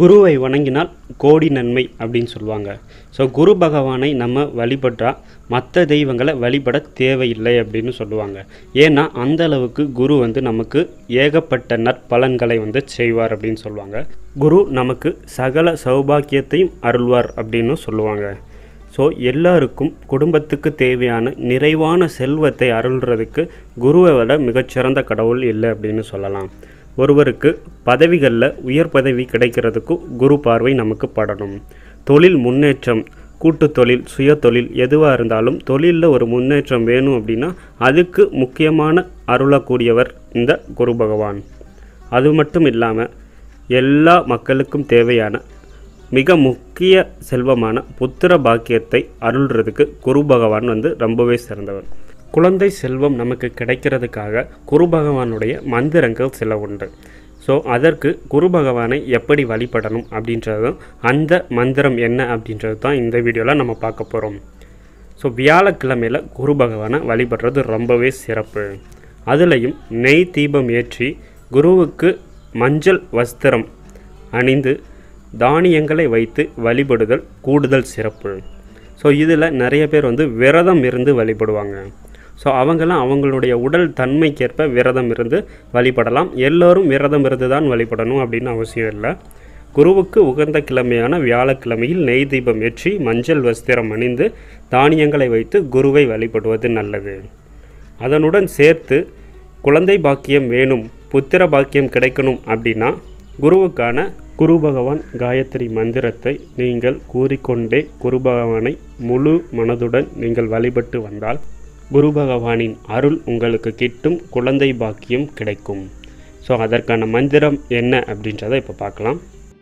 குருவை வணங்கினால் கோடி நன்மை அப்படின்னு சொல்லுவாங்க ஸோ குரு பகவானை நம்ம வழிபட்டால் மற்ற தெய்வங்களை வழிபட தேவையில்லை அப்படின்னு சொல்லுவாங்க ஏன்னா அந்த அளவுக்கு குரு வந்து நமக்கு ஏகப்பட்ட நற்பலன்களை வந்து செய்வார் அப்படின்னு சொல்லுவாங்க குரு நமக்கு சகல சௌபாக்கியத்தையும் அருள்வார் அப்படின்னு சொல்லுவாங்க ஸோ எல்லாருக்கும் குடும்பத்துக்கு தேவையான நிறைவான செல்வத்தை அருள்றதுக்கு குருவை விட மிகச்சிறந்த கடவுள் இல்லை அப்படின்னு சொல்லலாம் ஒருவருக்கு பதவிகளில் உயர் பதவி கிடைக்கிறதுக்கும் குரு பார்வை நமக்கு படணும் தொழில் முன்னேற்றம் கூட்டு தொழில் சுய தொழில் எதுவாக இருந்தாலும் தொழிலில் ஒரு முன்னேற்றம் வேணும் அப்படின்னா அதுக்கு முக்கியமான அருளக்கூடியவர் இந்த குரு பகவான் அது மட்டும் இல்லாமல் எல்லா மக்களுக்கும் தேவையான மிக முக்கிய செல்வமான புத்திர பாக்கியத்தை அருள்றதுக்கு குரு பகவான் வந்து ரொம்பவே சிறந்தவர் குழந்தை செல்வம் நமக்கு கிடைக்கிறதுக்காக குரு பகவானுடைய மந்திரங்கள் சில உண்டு ஸோ அதற்கு குரு பகவானை எப்படி வழிபடணும் அப்படின்றதும் அந்த மந்திரம் என்ன அப்படின்றது தான் இந்த வீடியோவில் நம்ம பார்க்க போகிறோம் ஸோ வியாழக்கிழமையில் குரு பகவானை வழிபடுறது ரொம்பவே சிறப்பு அதுலேயும் நெய் தீபம் ஏற்றி குருவுக்கு மஞ்சள் வஸ்திரம் அணிந்து தானியங்களை வைத்து வழிபடுதல் கூடுதல் சிறப்பு ஸோ இதில் நிறைய பேர் வந்து விரதம் இருந்து வழிபடுவாங்க ஸோ அவங்கெல்லாம் அவங்களுடைய உடல் தன்மைக்கேற்ப விரதம் இருந்து வழிபடலாம் எல்லோரும் விரதம் இருந்து தான் வழிபடணும் அப்படின்னு அவசியம் இல்லை குருவுக்கு உகந்த கிழமையான வியாழக்கிழமையில் நெய் தீபம் ஏற்றி மஞ்சள் வஸ்திரம் அணிந்து தானியங்களை வைத்து குருவை வழிபடுவது நல்லது அதனுடன் சேர்த்து குழந்தை பாக்கியம் வேணும் புத்திர பாக்கியம் கிடைக்கணும் அப்படின்னா குருவுக்கான குரு பகவான் காயத்ரி மந்திரத்தை நீங்கள் கூறிக்கொண்டே குரு பகவானை முழு மனதுடன் நீங்கள் வழிபட்டு வந்தால் குரு பகவானின் அருள் உங்களுக்கு கிட்டும் குழந்தை பாக்கியம் கிடைக்கும் ஸோ அதற்கான மந்திரம் என்ன அப்படின்றத இப்போ பார்க்கலாம்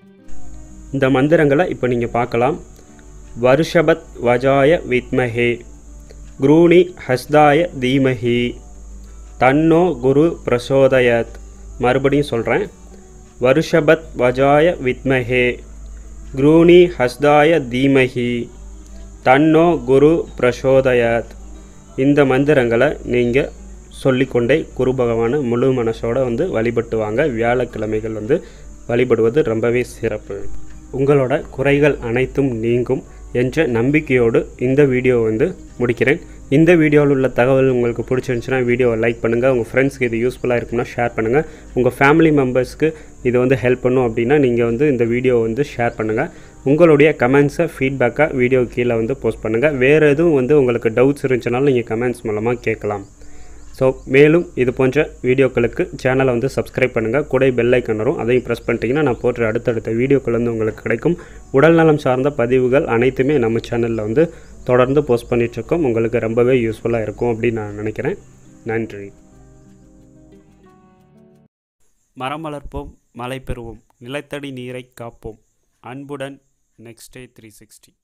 இந்த மந்திரங்களை இப்போ நீங்கள் பார்க்கலாம் வருஷபத் வஜாய வித்மஹே குரூணி ஹஸ்தாய தீமஹி தன்னோ குரு பிரசோதயத் மறுபடியும் சொல்கிறேன் வருஷபத் வஜாய வித்மஹே குரூணி ஹஸ்தாய தீமஹி தன்னோ குரு பிரசோதயத் இந்த மந்திரங்களை நீங்கள் சொல்லிக்கொண்டே குரு பகவானை முழு மனசோட வந்து வழிபட்டு வாங்க வியாழக்கிழமைகள் வந்து வழிபடுவது ரொம்பவே சிறப்பு உங்களோட குறைகள் அனைத்தும் நீங்கும் என்ற நம்பிக்கையோடு இந்த வீடியோ வந்து முடிக்கிறேன் இந்த வீடியோவில் உள்ள தகவல் உங்களுக்கு பிடிச்சிருந்துச்சுன்னா வீடியோவை லைக் பண்ணுங்கள் உங்கள் ஃப்ரெண்ட்ஸ்க்கு இது யூஸ்ஃபுல்லாக இருக்குன்னா ஷேர் பண்ணுங்கள் உங்கள் ஃபேமிலி மெம்பர்ஸ்க்கு இது வந்து ஹெல்ப் பண்ணும் அப்படின்னா நீங்கள் வந்து இந்த வீடியோவை வந்து ஷேர் பண்ணுங்கள் உங்களுடைய கமெண்ட்ஸை ஃபீட்பேக்காக வீடியோ கீழே வந்து போஸ்ட் பண்ணுங்கள் வேறு எதுவும் வந்து உங்களுக்கு டவுட்ஸ் இருந்துச்சுனாலும் நீங்கள் கமெண்ட்ஸ் மூலமாக கேட்கலாம் ஸோ மேலும் இது போன்ற வீடியோக்களுக்கு சேனலை வந்து சப்ஸ்கிரைப் பண்ணுங்கள் கூட பெல் ஐக்கன் வரும் அதையும் ப்ரெஸ் பண்ணிட்டீங்கன்னா நான் போடுற அடுத்தடுத்த வீடியோக்கள் வந்து உங்களுக்கு கிடைக்கும் உடல்நலம் சார்ந்த பதிவுகள் அனைத்துமே நம்ம சேனலில் வந்து தொடர்ந்து போஸ்ட் பண்ணிகிட்ருக்கோம் உங்களுக்கு ரொம்பவே யூஸ்ஃபுல்லாக இருக்கும் அப்படின்னு நான் நினைக்கிறேன் நன்றி மரம் வளர்ப்போம் மழை பெறுவோம் நிலத்தடி நீரை காப்போம் அன்புடன் நெக்ஸ்ட் டே த்ரீ சிக்ஸ்டி